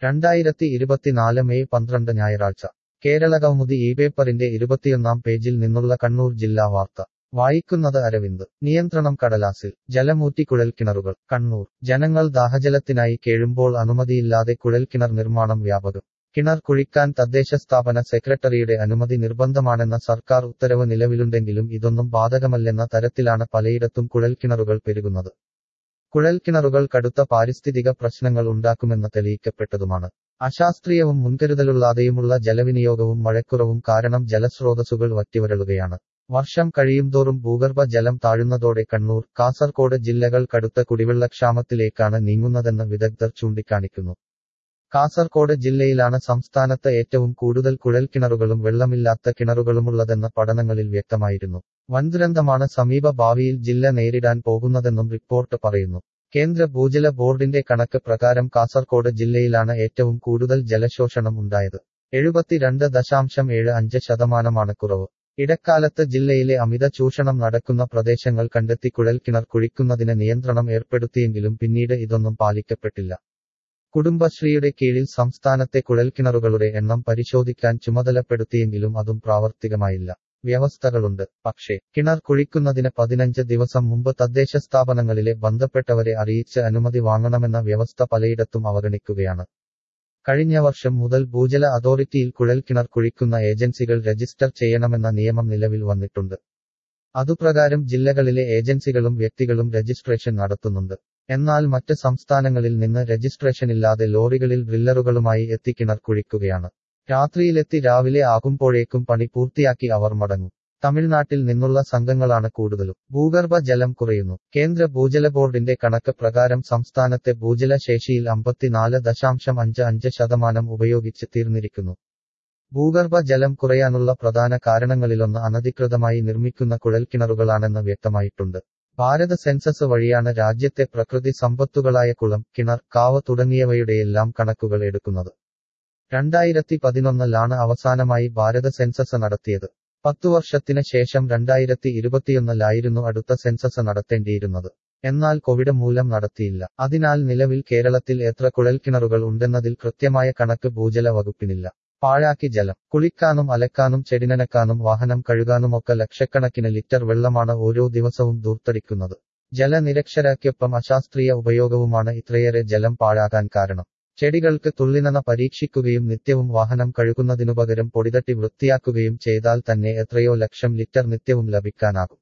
രണ്ടായിരത്തി ഇരുപത്തിനാല് മെയ് പന്ത്രണ്ട് ഞായറാഴ്ച കേരള കൗമുദി ഈ പേപ്പറിന്റെ ഇരുപത്തിയൊന്നാം പേജിൽ നിന്നുള്ള കണ്ണൂർ ജില്ലാ വാർത്ത വായിക്കുന്നത് അരവിന്ദ് നിയന്ത്രണം കടലാസിൽ ജലമൂറ്റി കുഴൽക്കിണറുകൾ കണ്ണൂർ ജനങ്ങൾ ദാഹജലത്തിനായി കേഴുമ്പോൾ അനുമതിയില്ലാതെ കുഴൽക്കിണർ നിർമ്മാണം വ്യാപകം കിണർ കുഴിക്കാൻ തദ്ദേശ സ്ഥാപന സെക്രട്ടറിയുടെ അനുമതി നിർബന്ധമാണെന്ന സർക്കാർ ഉത്തരവ് നിലവിലുണ്ടെങ്കിലും ഇതൊന്നും ബാധകമല്ലെന്ന തരത്തിലാണ് പലയിടത്തും കുഴൽക്കിണറുകൾ പെരുകുന്നത് കുഴൽക്കിണറുകൾ കടുത്ത പാരിസ്ഥിതിക പ്രശ്നങ്ങൾ ഉണ്ടാക്കുമെന്ന് തെളിയിക്കപ്പെട്ടതുമാണ് അശാസ്ത്രീയവും മുൻകരുതലുള്ളാതെയുമുള്ള ജലവിനിയോഗവും മഴക്കുറവും കാരണം ജലസ്രോതസ്സുകൾ വറ്റിവരളുകയാണ് വർഷം കഴിയുംതോറും ഭൂഗർഭ ജലം താഴുന്നതോടെ കണ്ണൂർ കാസർകോട് ജില്ലകൾ കടുത്ത കുടിവെള്ളക്ഷാമത്തിലേക്കാണ് നീങ്ങുന്നതെന്ന് വിദഗ്ധർ ചൂണ്ടിക്കാണിക്കുന്നു കാസർകോട് ജില്ലയിലാണ് സംസ്ഥാനത്ത് ഏറ്റവും കൂടുതൽ കുഴൽക്കിണറുകളും വെള്ളമില്ലാത്ത കിണറുകളുമുള്ളതെന്ന് പഠനങ്ങളിൽ വ്യക്തമായിരുന്നു വൻദുരന്തമാണ് സമീപ ഭാവിയിൽ ജില്ല നേരിടാൻ പോകുന്നതെന്നും റിപ്പോർട്ട് പറയുന്നു കേന്ദ്ര ഭൂജല ബോർഡിന്റെ കണക്ക് പ്രകാരം കാസർകോട് ജില്ലയിലാണ് ഏറ്റവും കൂടുതൽ ജലശോഷണം ഉണ്ടായത് എഴുപത്തിരണ്ട് ദശാംശം ഏഴ് അഞ്ച് ശതമാനമാണ് കുറവ് ഇടക്കാലത്ത് ജില്ലയിലെ അമിത ചൂഷണം നടക്കുന്ന പ്രദേശങ്ങൾ കണ്ടെത്തി കുഴൽക്കിണർ കുഴിക്കുന്നതിന് നിയന്ത്രണം ഏർപ്പെടുത്തിയെങ്കിലും പിന്നീട് ഇതൊന്നും പാലിക്കപ്പെട്ടില്ല കുടുംബശ്രീയുടെ കീഴിൽ സംസ്ഥാനത്തെ കുഴൽക്കിണറുകളുടെ എണ്ണം പരിശോധിക്കാൻ ചുമതലപ്പെടുത്തിയെങ്കിലും അതും പ്രാവർത്തികമായില്ല വ്യവസ്ഥകളുണ്ട് പക്ഷേ കിണർ കുഴിക്കുന്നതിന് പതിനഞ്ച് ദിവസം മുമ്പ് തദ്ദേശ സ്ഥാപനങ്ങളിലെ ബന്ധപ്പെട്ടവരെ അറിയിച്ച് അനുമതി വാങ്ങണമെന്ന വ്യവസ്ഥ പലയിടത്തും അവഗണിക്കുകയാണ് കഴിഞ്ഞ വർഷം മുതൽ ഭൂജല അതോറിറ്റിയിൽ കുഴൽക്കിണർ കുഴിക്കുന്ന ഏജൻസികൾ രജിസ്റ്റർ ചെയ്യണമെന്ന നിയമം നിലവിൽ വന്നിട്ടുണ്ട് അതുപ്രകാരം ജില്ലകളിലെ ഏജൻസികളും വ്യക്തികളും രജിസ്ട്രേഷൻ നടത്തുന്നുണ്ട് എന്നാൽ മറ്റ് സംസ്ഥാനങ്ങളിൽ നിന്ന് രജിസ്ട്രേഷനില്ലാതെ ലോറികളിൽ ഡ്രില്ലറുകളുമായി എത്തി കിണർ കുഴിക്കുകയാണ് രാത്രിയിലെത്തി രാവിലെ ആകുമ്പോഴേക്കും പണി പൂർത്തിയാക്കി അവർ മടങ്ങും തമിഴ്നാട്ടിൽ നിന്നുള്ള സംഘങ്ങളാണ് കൂടുതലും ഭൂഗർഭ ജലം കുറയുന്നു കേന്ദ്ര ഭൂജല ബോർഡിന്റെ കണക്ക് പ്രകാരം സംസ്ഥാനത്തെ ഭൂജല ശേഷിയിൽ അമ്പത്തിനാല് ദശാംശം അഞ്ച് അഞ്ച് ശതമാനം ഉപയോഗിച്ച് തീർന്നിരിക്കുന്നു ഭൂഗർഭ ജലം കുറയാനുള്ള പ്രധാന കാരണങ്ങളിലൊന്ന് അനധികൃതമായി നിർമ്മിക്കുന്ന കുഴൽക്കിണറുകളാണെന്ന് വ്യക്തമായിട്ടുണ്ട് ഭാരത സെൻസസ് വഴിയാണ് രാജ്യത്തെ പ്രകൃതി സമ്പത്തുകളായ കുളം കിണർ കാവ് തുടങ്ങിയവയുടെയെല്ലാം കണക്കുകൾ എടുക്കുന്നത് രണ്ടായിരത്തി പതിനൊന്നിലാണ് അവസാനമായി ഭാരത സെൻസസ് നടത്തിയത് പത്തു വർഷത്തിന് ശേഷം രണ്ടായിരത്തി ഇരുപത്തിയൊന്നിലായിരുന്നു അടുത്ത സെൻസസ് നടത്തേണ്ടിയിരുന്നത് എന്നാൽ കോവിഡ് മൂലം നടത്തിയില്ല അതിനാൽ നിലവിൽ കേരളത്തിൽ എത്ര കുഴൽക്കിണറുകൾ ഉണ്ടെന്നതിൽ കൃത്യമായ കണക്ക് ഭൂജല വകുപ്പിനില്ല പാഴാക്കി ജലം കുളിക്കാനും അലക്കാനും ചെടിനനക്കാനും വാഹനം കഴുകാനുമൊക്കെ ലക്ഷക്കണക്കിന് ലിറ്റർ വെള്ളമാണ് ഓരോ ദിവസവും ദൂർത്തടിക്കുന്നത് ജലനിരക്ഷരയ്ക്കൊപ്പം അശാസ്ത്രീയ ഉപയോഗവുമാണ് ഇത്രയേറെ ജലം പാഴാകാൻ കാരണം ചെടികൾക്ക് തുള്ളിനന പരീക്ഷിക്കുകയും നിത്യവും വാഹനം കഴുകുന്നതിനുപകരം പൊടിതട്ടി വൃത്തിയാക്കുകയും ചെയ്താൽ തന്നെ എത്രയോ ലക്ഷം ലിറ്റർ നിത്യവും ലഭിക്കാനാകും